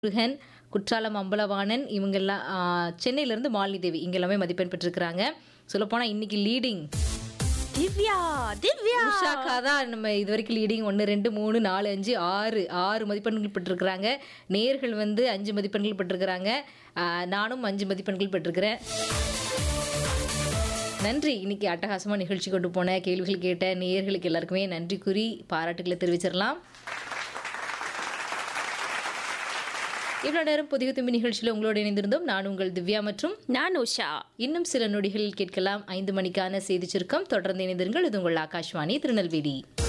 முருகன் குற்றாலம் அம்பலவாணன் இவங்கெல்லாம் ஆ, சென்னையிலேருந்து மாலினி தேவி இங்க எல்லாமே மதிப்பெண் பெற்றிருக்கிறாங்க சொல்லப்போனால் இன்னைக்கு லீடிங் திவ்யா திவ்யா உஷாக்கா தான் நம்ம இது வரைக்கும் லீடிங் ஒன்று ரெண்டு மூணு நாலு அஞ்சு ஆறு ஆறு மதிப்பெண்கள் பெற்றிருக்கிறாங்க நேர்கள் வந்து அஞ்சு மதிப்பெண்கள் பெற்றிருக்கிறாங்க ஆ, நானும் அஞ்சு மதிப்பெண்கள் பெற்றிருக்கிறேன் நன்றி இன்னைக்கு அட்டகாசமாக நிகழ்ச்சி கொண்டு போன கேள்விகள் கேட்ட நேயர்களுக்கு எல்லாருக்குமே நன்றி கூறி பாராட்டுகளை தெரிவிச்சிடலாம் இவ்வளோ நேரம் புதிய தும்பி நிகழ்ச்சியில் உங்களோடு இணைந்திருந்தோம் நான் உங்கள் திவ்யா மற்றும் நான் உஷா இன்னும் சில நொடிகளில் கேட்கலாம் ஐந்து மணிக்கான செய்தி சுருக்கம் தொடர்ந்து இணைந்திருங்கள் இது உங்கள் ஆகாஷ்வாணி திருநெல்வேலி